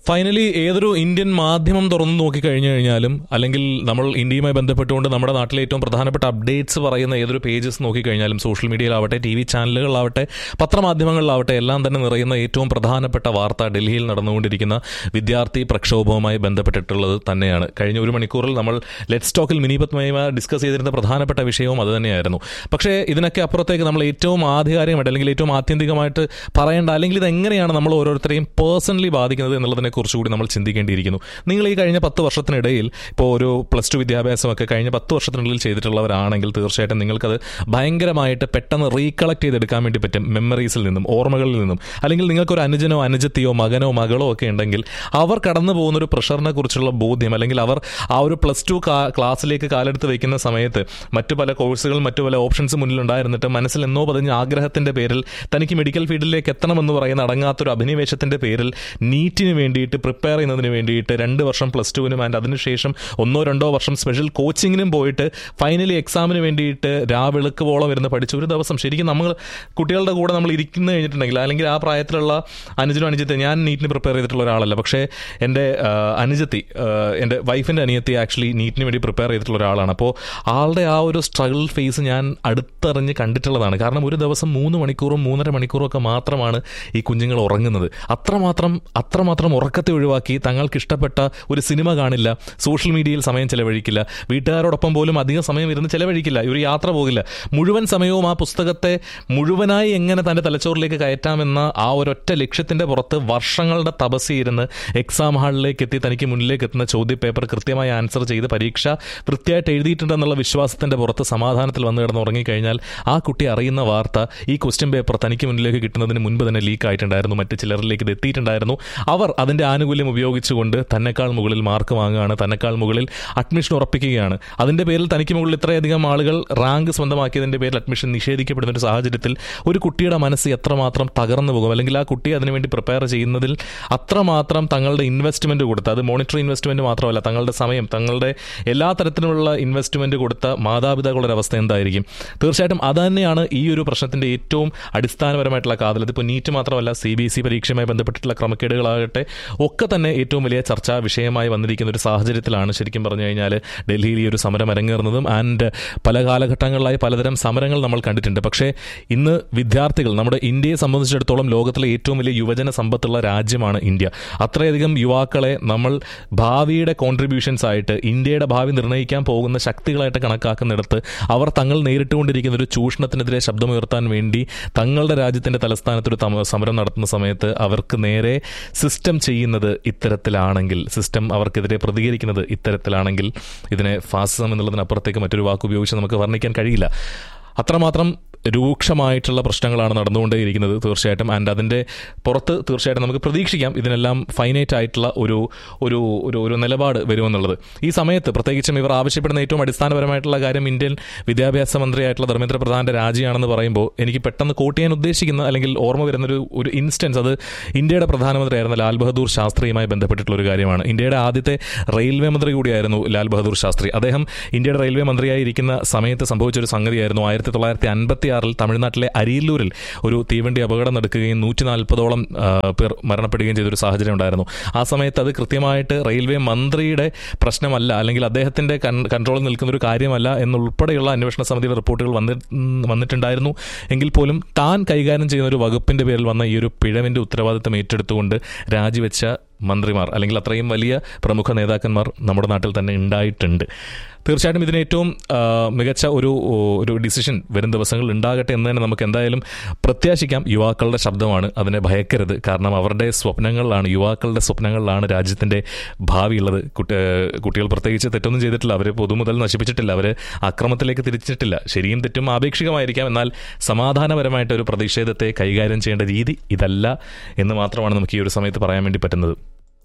finally ഏതൊരു Indian മാധ്യമം തുറന്നു നോക്കിക്കഴിഞ്ഞു കഴിഞ്ഞാലും അല്ലെങ്കിൽ നമ്മൾ ഇന്ത്യയുമായി ബന്ധപ്പെട്ടുകൊണ്ട് നമ്മുടെ നാട്ടിലെ ഏറ്റവും പ്രധാനപ്പെട്ട അപ്ഡേറ്റ്സ് പറയുന്ന ഏതൊരു പേജസ് നോക്കിക്കഴിഞ്ഞാലും സോഷ്യൽ മീഡിയയിലാവട്ടെ ടി വി ചാനലുകളിലാവട്ടെ പത്രമാധ്യമങ്ങളിലാവട്ടെ എല്ലാം തന്നെ നിറയുന്ന ഏറ്റവും പ്രധാനപ്പെട്ട വാർത്ത ഡൽഹിയിൽ നടന്നുകൊണ്ടിരിക്കുന്ന വിദ്യാർത്ഥി പ്രക്ഷോഭവുമായി ബന്ധപ്പെട്ടിട്ടുള്ളത് തന്നെയാണ് കഴിഞ്ഞ ഒരു മണിക്കൂറിൽ നമ്മൾ ലെറ്റ് സ്റ്റോക്കിൽ മിനിപത്മയ ഡിസ്കസ് ചെയ്തിരുന്ന പ്രധാനപ്പെട്ട വിഷയവും അത് തന്നെയായിരുന്നു പക്ഷേ ഇതിനൊക്കെ അപ്പുറത്തേക്ക് നമ്മൾ ഏറ്റവും ആധികാരികമായിട്ട് അല്ലെങ്കിൽ ഏറ്റവും ആത്യന്തികമായിട്ട് പറയേണ്ട അല്ലെങ്കിൽ ഇത് എങ്ങനെയാണ് നമ്മൾ ഓരോരുത്തരെയും പേഴ്സണലി ബാധിക്കുന്നത് എന്നുള്ളതിനെ കുറിച്ചുകൂടി നമ്മൾ ചിന്തിക്കേണ്ടിയിരിക്കുന്നു നിങ്ങൾ ഈ കഴിഞ്ഞ പത്ത് വർഷത്തിനിടയിൽ ഇപ്പോൾ ഒരു പ്ലസ് ടു വിദ്യാഭ്യാസമൊക്കെ കഴിഞ്ഞ പത്ത് വർഷത്തിനുള്ളിൽ ചെയ്തിട്ടുള്ളവരാണെങ്കിൽ തീർച്ചയായിട്ടും നിങ്ങൾക്കത് ഭയങ്കരമായിട്ട് പെട്ടെന്ന് റീകളക്ട് ചെയ്തെടുക്കാൻ വേണ്ടി പറ്റും മെമ്മറീസിൽ നിന്നും ഓർമ്മകളിൽ നിന്നും അല്ലെങ്കിൽ നിങ്ങൾക്കൊരു അനുജനോ അനുജത്തിയോ മകനോ മകളോ ഒക്കെ ഉണ്ടെങ്കിൽ അവർ കടന്നു പോകുന്ന ഒരു പ്രഷറിനെ കുറിച്ചുള്ള ബോധ്യം അല്ലെങ്കിൽ അവർ ആ ഒരു പ്ലസ് ടു ക്ലാസ്സിലേക്ക് കാലെടുത്ത് വെക്കുന്ന സമയത്ത് മറ്റു പല കോഴ്സുകൾ മറ്റു പല ഓപ്ഷൻസ് മുന്നിലുണ്ടായിരുന്നിട്ട് മനസ്സിൽ എന്നോ പതിഞ്ഞ ആഗ്രഹത്തിന്റെ പേരിൽ തനിക്ക് മെഡിക്കൽ ഫീൽഡിലേക്ക് എത്തണമെന്ന് പറയുന്ന അടങ്ങാത്തൊരു അഭിനിവേശത്തിന്റെ പേരിൽ നീറ്റിന് വേണ്ടിയിട്ട് പ്രിപ്പയർ ചെയ്യുന്നതിന് വേണ്ടിയിട്ട് രണ്ട് വർഷം പ്ലസ് ടുവിനും ആൻഡ് അതിനുശേഷം ഒന്നോ രണ്ടോ വർഷം സ്പെഷ്യൽ കോച്ചിങ്ങിനും പോയിട്ട് ഫൈനലി എക്സാമിന് വേണ്ടിയിട്ട് രാവിളുക്കുവോളം ഇരുന്ന് പഠിച്ച ഒരു ദിവസം ശരിക്കും നമ്മൾ കുട്ടികളുടെ കൂടെ നമ്മൾ ഇരിക്കുന്ന കഴിഞ്ഞിട്ടുണ്ടെങ്കിൽ അല്ലെങ്കിൽ ആ പ്രായത്തിലുള്ള അനുജനും അനുജത്തെ ഞാൻ നീറ്റിന് പ്രിപ്പയർ ചെയ്തിട്ടുള്ള ഒരാളല്ല പക്ഷേ എൻ്റെ ആ, അനുജത്തി ആ, എൻ്റെ വൈഫിൻ്റെ അനിയത്തി ആക്ച്വലി നീറ്റിന് വേണ്ടി പ്രിപ്പയർ ചെയ്തിട്ടുള്ള ഒരാളാണ് അപ്പോൾ ആളുടെ ആ ഒരു സ്ട്രഗിൾ ഫേസ് ഞാൻ അടുത്തറിഞ്ഞ് കണ്ടിട്ടുള്ളതാണ് കാരണം ഒരു ദിവസം മൂന്ന് മണിക്കൂറും മൂന്നര മണിക്കൂറും ഒക്കെ മാത്രമാണ് ഈ കുഞ്ഞുങ്ങൾ ഉറങ്ങുന്നത് അത്രമാത്രം അത്രമാത്രം ഉറക്കത്തെ ഒഴിവാക്കി തങ്ങൾക്ക് ഇഷ്ടപ്പെട്ട ഒരു സിനിമ കാണില്ല സോഷ്യൽ മീഡിയയിൽ സമയം ചെലവഴിക്കില്ല വീട്ടുകാരോടൊപ്പം പോലും അധികം സമയം ഇരുന്ന് ചെലവഴിക്കില്ല ഒരു യാത്ര പോകില്ല മുഴുവൻ സമയവും ആ പുസ്തകത്തെ മുഴുവനായി എങ്ങനെ തൻ്റെ തലച്ചോറിലേക്ക് കയറ്റാമെന്ന ആ ഒരൊറ്റ ലക്ഷ്യത്തിൻ്റെ പുറത്ത് വർഷങ്ങളുടെ തപസ്സി ഇരുന്ന് എക്സാം ഹാളിലേക്ക് എത്തി തനിക്ക് മുന്നിലേക്ക് എത്തുന്ന ചോദ്യ പേപ്പർ കൃത്യമായി ആൻസർ ചെയ്ത് പരീക്ഷ വൃത്തിയായിട്ട് എഴുതിയിട്ടുണ്ടെന്നുള്ള വിശ്വാസത്തിൻ്റെ പുറത്ത് സമാധാനത്തിൽ വന്ന് കിടന്ന് ഉറങ്ങിക്കഴിഞ്ഞാൽ ആ കുട്ടി അറിയുന്ന വാർത്ത ഈ ക്വസ്റ്റ്യൻ പേപ്പർ തനിക്ക് മുന്നിലേക്ക് കിട്ടുന്നതിന് മുൻപ് തന്നെ ലീക്ക് ആയിട്ടുണ്ടായിരുന്നു മറ്റ് ചിലരിലേക്ക് ഇത് എത്തിയിട്ടുണ്ടായിരുന്നു അവർ അതിൻ്റെ ആനുകൂല്യം ഉപയോഗിച്ചുകൊണ്ട് തന്നെക്കാൾ മുകളിൽ മാർക്ക് വാങ്ങുകയാണ് തന്നെക്കാൾ മുകളിൽ അഡ്മിഷൻ ഉറപ്പിക്കുകയാണ് അതിൻ്റെ പേരിൽ തനിക്ക് മുകളിൽ ഇത്രയധികം ആളുകൾ റാങ്ക് സ്വന്തമാക്കിയതിൻ്റെ പേരിൽ അഡ്മിഷൻ നിഷേധിക്കപ്പെടുന്ന ഒരു സാഹചര്യത്തിൽ ഒരു കുട്ടിയുടെ മനസ്സ് എത്രമാത്രം തകർന്നു പോകും അല്ലെങ്കിൽ ആ കുട്ടി അതിനുവേണ്ടി പ്രിപ്പയർ ചെയ്യുന്നതിൽ അത്രമാത്രം തങ്ങളുടെ ഇൻവെസ്റ്റ്മെന്റ് കൊടുത്ത് അത് മോണിറ്ററി ഇൻവെസ്റ്റ്മെന്റ് മാത്രമല്ല തങ്ങളുടെ സമയം തങ്ങളുടെ എല്ലാ തരത്തിലുമുള്ള ഇൻവെസ്റ്റ്മെന്റ് കൊടുത്ത മാതാപിതാക്കളുടെ അവസ്ഥ എന്തായിരിക്കും തീർച്ചയായിട്ടും അത് തന്നെയാണ് ഈ ഒരു പ്രശ്നത്തിന്റെ ഏറ്റവും അടിസ്ഥാനപരമായിട്ടുള്ള കാതൽ ഇതിപ്പോൾ നീറ്റ് മാത്രമല്ല സി ബി എസ് ഇ പരീക്ഷയുമായി ബന്ധപ്പെട്ടിട്ടുള്ള ക്രമക്കേടുകളാകട്ടെ ഒക്കെ തന്നെ ഏറ്റവും വലിയ ചർച്ചാ വിഷയമായി വന്നിരിക്കുന്ന ഒരു സാഹചര്യത്തിലാണ് ശരിക്കും പറഞ്ഞു കഴിഞ്ഞാൽ ഡൽഹിയിൽ ഈ ഒരു സമരം അരങ്ങേറുന്നതും ആൻഡ് പല കാലഘട്ടങ്ങളിലായി പലതരം സമരങ്ങൾ നമ്മൾ കണ്ടിട്ടുണ്ട് പക്ഷേ ഇന്ന് വിദ്യാർത്ഥികൾ നമ്മുടെ ഇന്ത്യയെ സംബന്ധിച്ചിടത്തോളം ലോകത്തിലെ ഏറ്റവും വലിയ യുവജന സമ്പത്തുള്ള രാജ്യമാണ് ഇന്ത്യ അത്രയധികം യുവാക്കളെ നമ്മൾ ഭാവിയുടെ കോൺട്രിബ്യൂഷൻസ് ആയിട്ട് ഇന്ത്യയുടെ ഭാവി നിർണ്ണയിക്കാൻ പോകുന്ന ശക്തികളായിട്ട് കണക്കാക്കുന്നിടത്ത് അവർ തങ്ങൾ നേരിട്ടുകൊണ്ടിരിക്കുന്ന ഒരു ചൂഷണത്തിനെതിരെ ശബ്ദമുയർത്താൻ വേണ്ടി തങ്ങളുടെ രാജ്യത്തിന്റെ തലസ്ഥാനത്ത് ഒരു തമ- സമരം നടത്തുന്ന സമയത്ത് അവർക്ക് നേരെ സിസ്റ്റം ചെയ്യുന്നത് ഇത്തരത്തിലാണെങ്കിൽ സിസ്റ്റം അവർക്കെതിരെ പ്രതികരിക്കുന്നത് ഇത്തരത്തിലാണെങ്കിൽ ഇതിനെ ഫാസിസം എന്നുള്ളതിനപ്പുറത്തേക്ക് മറ്റൊരു വാക്ക് ഉപയോഗിച്ച് നമുക്ക് വർണ്ണിക്കാൻ കഴിയില്ല അത്രമാത്രം രൂക്ഷമായിട്ടുള്ള പ്രശ്നങ്ങളാണ് നടന്നുകൊണ്ടേയിരിക്കുന്നത് തീർച്ചയായിട്ടും ആൻഡ് അതിൻ്റെ പുറത്ത് തീർച്ചയായിട്ടും നമുക്ക് പ്രതീക്ഷിക്കാം ഇതിനെല്ലാം ഫൈനൈറ്റ് ആയിട്ടുള്ള ഒരു ഒരു ഒരു ഒരു നിലപാട് വരുമെന്നുള്ളത് ഈ സമയത്ത് പ്രത്യേകിച്ചും ഇവർ ആവശ്യപ്പെടുന്ന ഏറ്റവും അടിസ്ഥാനപരമായിട്ടുള്ള കാര്യം ഇന്ത്യൻ വിദ്യാഭ്യാസ മന്ത്രിയായിട്ടുള്ള ധർമ്മേന്ദ്ര പ്രധാന്റെ രാജിയാണെന്ന് പറയുമ്പോൾ എനിക്ക് പെട്ടെന്ന് കോട്ട് ചെയ്യാൻ ഉദ്ദേശിക്കുന്ന അല്ലെങ്കിൽ ഓർമ്മ വരുന്നൊരു ഒരു ഇൻസ്റ്റൻസ് അത് ഇന്ത്യയുടെ പ്രധാനമന്ത്രിയായിരുന്ന ലാൽ ബഹദൂർ ശാസ്ത്രിയുമായി ബന്ധപ്പെട്ടിട്ടുള്ള ഒരു കാര്യമാണ് ഇന്ത്യയുടെ ആദ്യത്തെ റെയിൽവേ മന്ത്രി കൂടിയായിരുന്നു ലാൽ ബഹദൂർ ശാസ്ത്രി അദ്ദേഹം ഇന്ത്യയുടെ റെയിൽവേ മന്ത്രിയായി ഇരിക്കുന്ന സമയത്ത് സംഭവിച്ച ഒരു സംഗതിയായിരുന്നു ആയിരത്തി തൊള്ളായിരത്തി അൻപത്തി ആറിൽ തമിഴ്നാട്ടിലെ അരിയല്ലൂരിൽ ഒരു തീവണ്ടി അപകടം നടക്കുകയും നൂറ്റി നാൽപ്പതോളം പേർ മരണപ്പെടുകയും ചെയ്തൊരു സാഹചര്യം ഉണ്ടായിരുന്നു ആ സമയത്ത് അത് കൃത്യമായിട്ട് റെയിൽവേ മന്ത്രിയുടെ പ്രശ്നമല്ല അല്ലെങ്കിൽ അദ്ദേഹത്തിന്റെ കൺ- കൺട്രോളിൽ നിൽക്കുന്ന ഒരു കാര്യമല്ല എന്നുൾപ്പെടെയുള്ള അന്വേഷണ സമിതിയുടെ റിപ്പോർട്ടുകൾ വന്നി ഉം, വന്നിട്ടുണ്ടായിരുന്നു എങ്കിൽ പോലും താൻ കൈകാര്യം ചെയ്യുന്ന ഒരു വകുപ്പിന്റെ പേരിൽ വന്ന ഈ ഒരു പിഴവിന്റെ ഉത്തരവാദിത്തം ഏറ്റെടുത്തുകൊണ്ട് രാജിവെച്ച മന്ത്രിമാർ അല്ലെങ്കിൽ അത്രയും വലിയ പ്രമുഖ നേതാക്കന്മാർ നമ്മുടെ നാട്ടിൽ തന്നെ ഉണ്ടായിട്ടുണ്ട് തീർച്ചയായിട്ടും ഇതിന് ഏറ്റവും ആ, മികച്ച ഒരു ഒരു ഡിസിഷൻ വരും ദിവസങ്ങളിൽ ഉണ്ടാകട്ടെ എന്ന് തന്നെ നമുക്ക് എന്തായാലും പ്രത്യാശിക്കാം യുവാക്കളുടെ ശബ്ദമാണ് അതിനെ ഭയക്കരുത് കാരണം അവരുടെ സ്വപ്നങ്ങളിലാണ് യുവാക്കളുടെ സ്വപ്നങ്ങളിലാണ് രാജ്യത്തിൻ്റെ ഭാവിയുള്ളത് കുട്ടി കുട്ടികൾ പ്രത്യേകിച്ച് തെറ്റൊന്നും ചെയ്തിട്ടില്ല അവർ പൊതുമുതൽ നശിപ്പിച്ചിട്ടില്ല അവർ അക്രമത്തിലേക്ക് തിരിച്ചിട്ടില്ല ശരിയും തെറ്റും ആപേക്ഷികമായിരിക്കാം എന്നാൽ സമാധാനപരമായിട്ട് ഒരു പ്രതിഷേധത്തെ കൈകാര്യം ചെയ്യേണ്ട രീതി ഇതല്ല എന്ന് മാത്രമാണ് നമുക്ക് ഈ ഒരു സമയത്ത് പറയാൻ വേണ്ടി പറ്റുന്നത്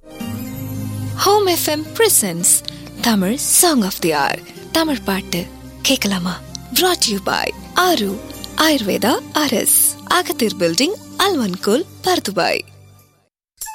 home FM presents Tamil song of the ஆர் தமிழ் பாட்டு கேட்கலாமா brought யூ பாய் ஆரு ஆயுர்வேதா அரஸ் அகத்தீர் பில்டிங் அல்வன்கோல் பர்துபாய்